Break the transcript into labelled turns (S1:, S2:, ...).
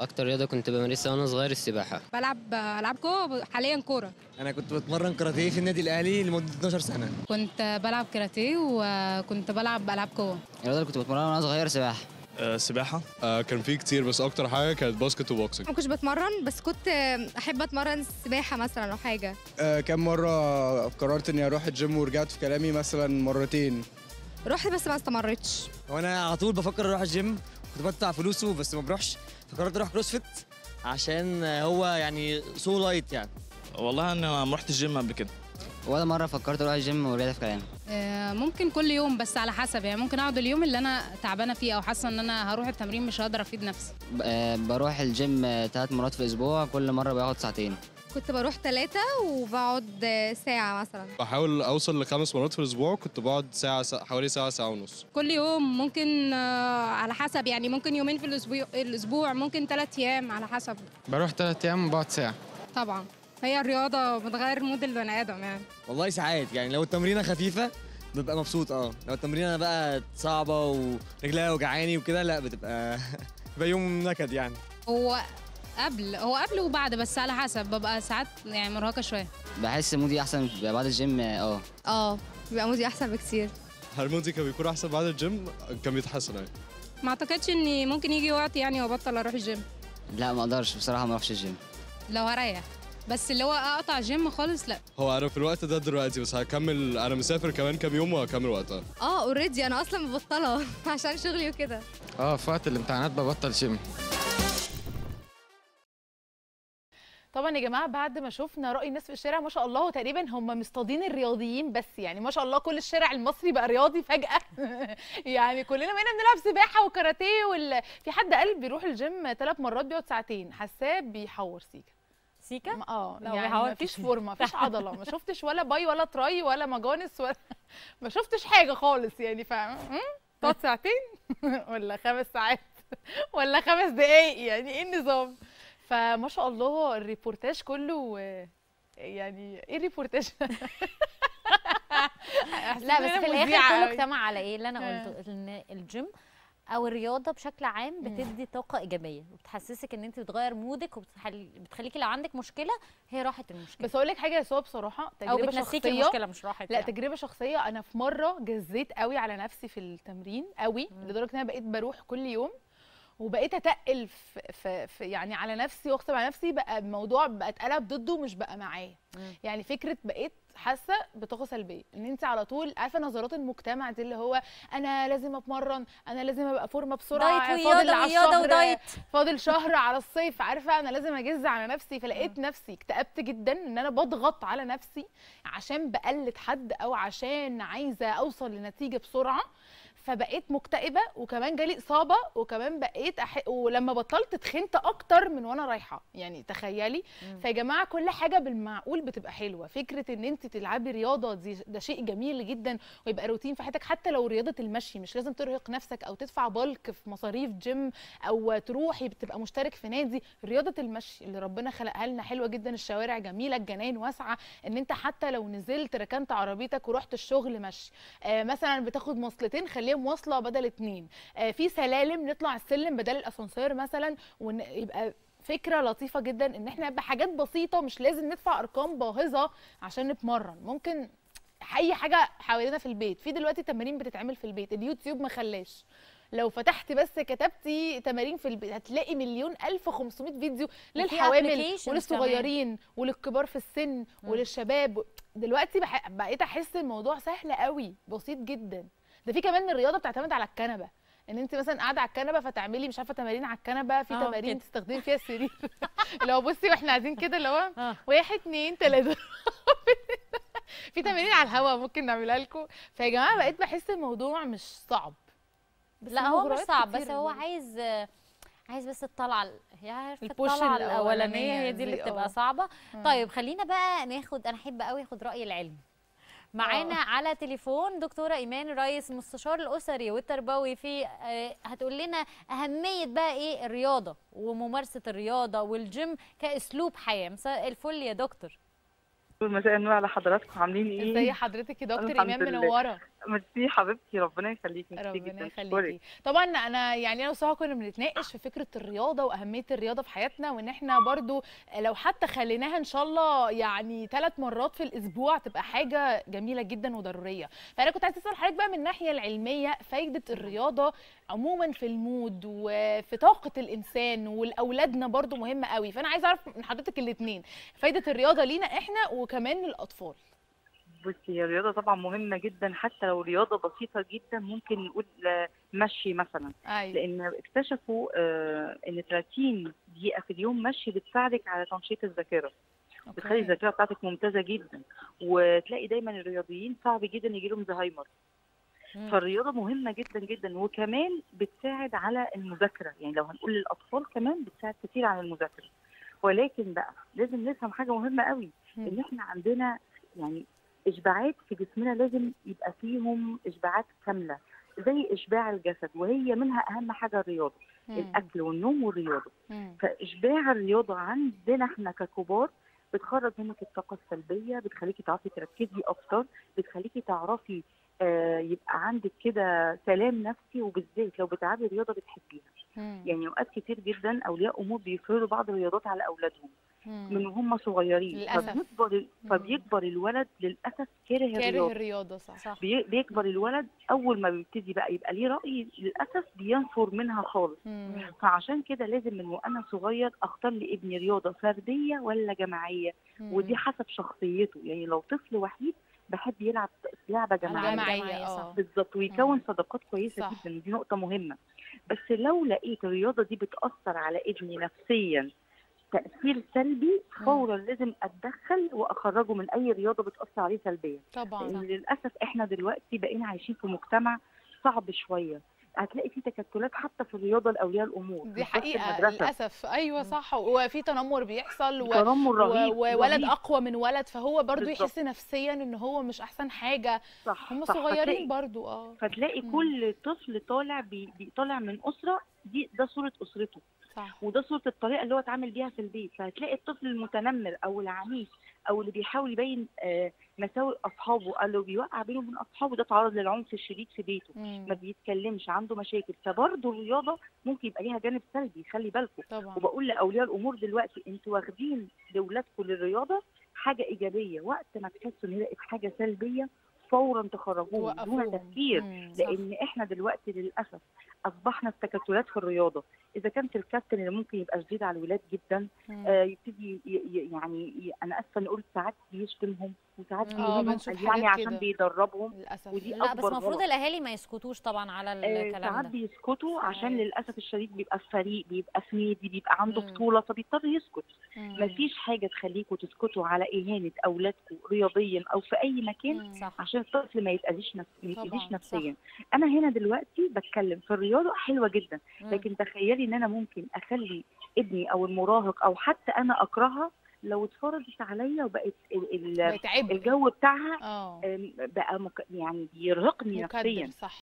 S1: اكتر رياضه كنت بمارسها وانا صغير السباحه
S2: بلعب العاب قوه حاليا كوره
S3: انا كنت بتمرن كاراتيه في النادي الاهلي لمده 12 سنه
S2: كنت بلعب كاراتيه وكنت بلعب العاب قوه
S4: الرياضه اللي كنت بتمرنها وانا صغير سباحه
S5: آه، سباحة
S6: آه كان في كتير بس اكتر حاجه كانت باسكت وبوكسنج
S7: ما كنتش بتمرن بس كنت احب اتمرن سباحه مثلا او حاجه
S8: آه كم مرة قررت إني أروح الجيم ورجعت في كلامي مثلا مرتين
S7: رحت بس ما استمرتش
S3: وانا على طول بفكر اروح الجيم كنت بدفع فلوسه بس ما بروحش فقررت اروح كروسفيت عشان هو يعني سو لايت يعني
S5: والله انا ما رحت الجيم قبل كده
S4: ولا مره فكرت اروح الجيم ورجعت في كلامي
S2: آه، ممكن كل يوم بس على حسب يعني ممكن اقعد اليوم اللي انا تعبانه فيه او حاسه ان انا هروح التمرين مش هقدر افيد نفسي
S4: ب- آه، بروح الجيم ثلاث مرات في الاسبوع كل مره باخد ساعتين
S7: كنت بروح ثلاثة وبقعد ساعة مثلا
S6: بحاول اوصل لخمس مرات في الاسبوع كنت بقعد ساعه سا... حوالي ساعه ساعه ونص
S2: كل يوم ممكن آه، على حسب يعني ممكن يومين في الاسبوع الاسبوع ممكن ثلاث ايام على حسب
S9: بروح ثلاث ايام وبقعد ساعه
S2: طبعا هي الرياضه بتغير مود البني ادم يعني
S3: والله ساعات يعني لو التمرينه خفيفه ببقى مبسوط اه لو التمرينه بقى صعبه ورجليها وجعاني وكده لا بتبقى بيبقى يوم نكد يعني
S2: هو قبل هو قبل وبعد بس على حسب ببقى ساعات يعني مرهقه شويه
S4: بحس مودي احسن بعد الجيم اه
S7: اه بيبقى مودي احسن بكتير
S6: هرمونتي كان بيكون احسن بعد الجيم كان بيتحسن يعني
S2: ما اعتقدش ان ممكن يجي وقت يعني وابطل اروح الجيم
S4: لا ما اقدرش بصراحه ما اروحش الجيم
S2: لو هريح بس اللي هو اقطع جيم خالص لا
S6: هو انا في الوقت ده دلوقتي بس هكمل انا مسافر كمان كام يوم وهكمل وقتها
S7: اه اوريدي انا اصلا مبطلة عشان شغلي وكده
S9: اه في وقت الامتحانات ببطل جيم
S10: طبعا يا جماعه بعد ما شفنا راي الناس في الشارع ما شاء الله تقريبا هم مصطادين الرياضيين بس يعني ما شاء الله كل الشارع المصري بقى رياضي فجاه يعني كلنا بقينا بنلعب سباحه وكاراتيه وال... في حد قال بيروح الجيم ثلاث مرات بيقعد ساعتين حاساه بيحور سيكا
S11: سيكا
S10: ما- اه
S11: لا،
S10: يعني
S11: بيحور
S10: ما فيش
S11: كتير.
S10: فورمه ما فيش عضله ما شفتش ولا باي ولا تراي ولا مجانس ولا ما شفتش حاجه خالص يعني فاهم تقعد ساعتين ولا خمس ساعات ولا خمس دقايق يعني ايه النظام فما شاء الله الريبورتاج كله آه، يعني ايه الريبورتاج
S11: لا بس في الاخر كله اجتمع على ايه اللي انا
S10: آه.
S11: قلته ان الجيم او الرياضه بشكل عام بتدي طاقه ايجابيه وبتحسسك ان انت بتغير مودك وبتخليكي لو عندك مشكله هي راحت المشكله
S10: بس اقول لك حاجه يا سوا بصراحه
S11: او
S10: تجربه
S11: بتنسيكي
S10: شخصيه
S11: المشكله مش راحت
S10: لا
S11: يعني.
S10: تجربه شخصيه انا في مره جزيت قوي على نفسي في التمرين قوي لدرجه ان انا بقيت بروح كل يوم وبقيت اتقل في, في, في يعني على نفسي واغصب على نفسي بقى الموضوع بقى اتقلب ضده مش بقى معايا يعني فكره بقيت حاسه بطاقه سلبيه ان انت على طول عارفه نظرات المجتمع دي اللي هو انا لازم اتمرن انا لازم ابقى فورمه بسرعه
S11: دايت
S10: فاضل
S11: ورياضة
S10: على
S11: ورياضة
S10: الشهر-
S11: ودايت.
S10: فاضل شهر على الصيف عارفه انا لازم اجز على نفسي فلقيت نفسي اكتئبت جدا ان انا بضغط على نفسي عشان بقلد حد او عشان عايزه اوصل لنتيجه بسرعه فبقيت مكتئبه وكمان جالي اصابه وكمان بقيت أح... ولما بطلت تخنت اكتر من وانا رايحه يعني تخيلي فيا جماعه كل حاجه بالمعقول بتبقى حلوه فكره ان انت تلعبي رياضه دي ده شيء جميل جدا ويبقى روتين في حياتك حتى لو رياضه المشي مش لازم ترهق نفسك او تدفع بالك في مصاريف جيم او تروحي بتبقى مشترك في نادي رياضه المشي اللي ربنا خلقها لنا حلوه جدا الشوارع جميله الجناين واسعه ان انت حتى لو نزلت ركنت عربيتك ورحت الشغل مشي آه مثلا بتاخد مواصلتين خليهم مواصله بدل اتنين آه في سلالم نطلع السلم بدل الاسانسير مثلا ويبقى فكره لطيفه جدا ان احنا بحاجات بسيطه مش لازم ندفع ارقام باهظه عشان نتمرن ممكن اي حاجه حوالينا في البيت في دلوقتي تمارين بتتعمل في البيت اليوتيوب ما خلاش لو فتحت بس كتبتي تمارين في البيت هتلاقي مليون الف خمسمائة فيديو للحوامل
S11: applications
S10: وللصغيرين وللكبار في السن وللشباب دلوقتي بح... بقيت احس الموضوع سهل قوي بسيط جدا ده في كمان الرياضه بتعتمد على الكنبه ان انت مثلا قاعده على الكنبه فتعملي مش عارفه تمارين على الكنبه في
S11: آه،
S10: تمارين
S11: كده.
S10: تستخدمي فيها السرير اللي هو بصي واحنا قاعدين كده اللي هو واحد اتنين تلاته في تمارين على الهوا ممكن نعملها لكم فيا جماعه بقيت بحس الموضوع مش صعب بس
S11: لا هو مش
S10: المغريات
S11: صعب بس
S10: كتير
S11: هو
S10: برضه.
S11: عايز عايز بس الطلعه ال- هي عارفه
S10: البوش
S11: الطلعه
S10: الأولانية
S11: الاولانيه هي دي اللي
S10: دي،
S11: بتبقى
S10: آه.
S11: صعبه
S10: مم.
S11: طيب خلينا بقى ناخد انا احب قوي اخد راي العلم معانا على تليفون دكتوره ايمان رئيس مستشار الاسري والتربوي في آه، هتقول لنا اهميه بقى ايه الرياضه وممارسه الرياضه والجيم كاسلوب حياه مساء الفل يا دكتور
S12: مساء النور على حضراتكم عاملين ايه؟
S10: ازي حضرتك يا دكتور
S12: الحمد
S10: ايمان
S12: لله.
S10: منوره
S12: ميرسي حبيبتي ربنا يخليكي ميرسي
S10: ربنا
S12: جدا
S10: يخليكي طبعا انا يعني انا وسهى كنا بنتناقش في فكره الرياضه واهميه الرياضه في حياتنا وان احنا برضو لو حتى خليناها ان شاء الله يعني ثلاث مرات في الاسبوع تبقى حاجه جميله جدا وضروريه فانا كنت عايزه اسال حضرتك بقى من الناحيه العلميه فايده الرياضه عموما في المود وفي طاقه الانسان ولاولادنا برضو مهمه قوي فانا عايزه اعرف من حضرتك الاثنين فايده الرياضه لينا احنا وكمان للاطفال
S12: بصي هي الرياضه طبعا مهمه جدا حتى لو رياضه بسيطه جدا ممكن نقول آه، مشي مثلا
S10: ايوه
S12: لان اكتشفوا آه، ان 30 دقيقه في اليوم مشي بتساعدك على تنشيط الذاكره بتخلي الذاكره بتاعتك ممتازه جدا وتلاقي دايما الرياضيين صعب جدا يجي لهم زهايمر فالرياضه مهمه جدا جدا وكمان بتساعد على المذاكره يعني لو هنقول للاطفال كمان بتساعد كتير على المذاكره ولكن بقى لازم نفهم حاجه مهمه قوي ان احنا عندنا يعني اشباعات في جسمنا لازم يبقى فيهم اشباعات كامله زي اشباع الجسد وهي منها اهم حاجه الرياضه
S10: مم.
S12: الاكل والنوم والرياضه
S10: مم.
S12: فاشباع الرياضه عندنا احنا ككبار بتخرج منك الطاقه السلبيه بتخليكي تعرفي تركزي اكتر بتخليكي تعرفي آه يبقى عندك كده سلام نفسي وبالذات لو بتلعبي رياضه بتحبيها يعني اوقات كتير جدا اولياء امور بيفرضوا بعض الرياضات على اولادهم من وهم صغيرين
S10: للأسف.
S12: فبيكبر فبيكبر الولد للاسف كاره
S10: كاره
S12: الرياضه
S10: الرياضه صح صح
S12: بي- بيكبر الولد اول ما بيبتدي بقى يبقى ليه راي للاسف بينفر منها خالص فعشان كده لازم من وانا صغير اختار لابني رياضه فرديه ولا جماعيه
S10: مم.
S12: ودي حسب شخصيته يعني لو طفل وحيد بحب يلعب لعبه جماعيه
S10: جماعيه اه
S12: بالظبط ويكون صداقات كويسه
S10: صح.
S12: جدا دي نقطه مهمه بس لو لقيت الرياضه دي بتاثر على ابني نفسيا تاثير سلبي فورا لازم اتدخل واخرجه من اي رياضه بتاثر عليه سلبيا
S10: طبعا
S12: لان للاسف احنا دلوقتي بقينا عايشين في مجتمع صعب شويه هتلاقي في تكتلات حتى في الرياضه لاولياء الامور مش
S10: دي
S12: بس
S10: حقيقه
S12: المدرسة.
S10: للاسف ايوه صح وفي تنمر بيحصل و...
S12: تنمر رهيب،
S10: و... وولد
S12: رهيب.
S10: اقوى من ولد فهو برضو
S12: بالظبط.
S10: يحس نفسيا ان هو مش احسن حاجه
S12: صح
S10: هم
S12: صح،
S10: صغيرين
S12: فتلاقي-
S10: برضو اه
S12: فتلاقي كل طفل طالع بي... بي- طالع من اسره دي ده صوره اسرته
S10: صح
S12: وده صوره الطريقه اللي هو اتعامل بيها في البيت فهتلاقي الطفل المتنمر او العنيف او اللي بيحاول يبين آه، مساوئ اصحابه او اللي بيوقع بينه وبين اصحابه ده تعرض للعنف الشديد في بيته ما بيتكلمش عنده مشاكل فبرضه الرياضه ممكن يبقى ليها جانب سلبي خلي بالكم
S10: طبعا
S12: وبقول لاولياء الامور دلوقتي انتوا واخدين لاولادكم للرياضه حاجه ايجابيه وقت ما تحسوا ان هي بقت حاجه سلبيه فورا تخرجوهم دون
S10: توقفوهم.
S12: تفكير
S10: مم، صح.
S12: لان احنا دلوقتي للاسف اصبحنا التكتلات في الرياضه اذا كانت الكابتن اللي ممكن يبقى شديد على الولاد جدا
S10: مم.
S12: آه يبتدي ي- ي- يعني ي- انا اسفه نقول ساعات بيشتمهم وساعات
S10: اه
S12: بيهينهم
S10: بنشوف
S12: يعني
S10: حاجات
S12: عشان
S10: كده.
S12: بيدربهم
S10: للاسف
S12: ودي
S11: لا بس
S12: اكبر
S11: المفروض
S12: غلط.
S11: الاهالي ما يسكتوش طبعا على
S12: آه،
S11: الكلام
S12: ساعات
S11: ده
S12: بيسكتوا عشان
S11: أيوة.
S12: للاسف الشديد بيبقى في فريق بيبقى في نادي بيبقى عنده
S11: مم.
S12: بطوله فبيضطر يسكت
S11: مم.
S12: مفيش حاجه تخليكم تسكتوا على اهانه اولادكم رياضيا او في اي مكان
S11: صح.
S12: عشان الطفل ما يتاذيش نفس ما
S10: طبعاً،
S12: يتاذيش
S10: صح.
S12: نفسيا انا هنا دلوقتي بتكلم في الرياضه حلوه جدا
S11: مم.
S12: لكن تخيلي ان انا ممكن اخلي ابني او المراهق او حتى انا اكرهها لو اتفرضت عليا وبقت ال- ال-
S10: بقت عبء.
S12: الجو بتاعها
S10: اه
S12: آم، بقى مك... يعني بيرهقني
S10: مكدر
S12: نفسيا
S10: صح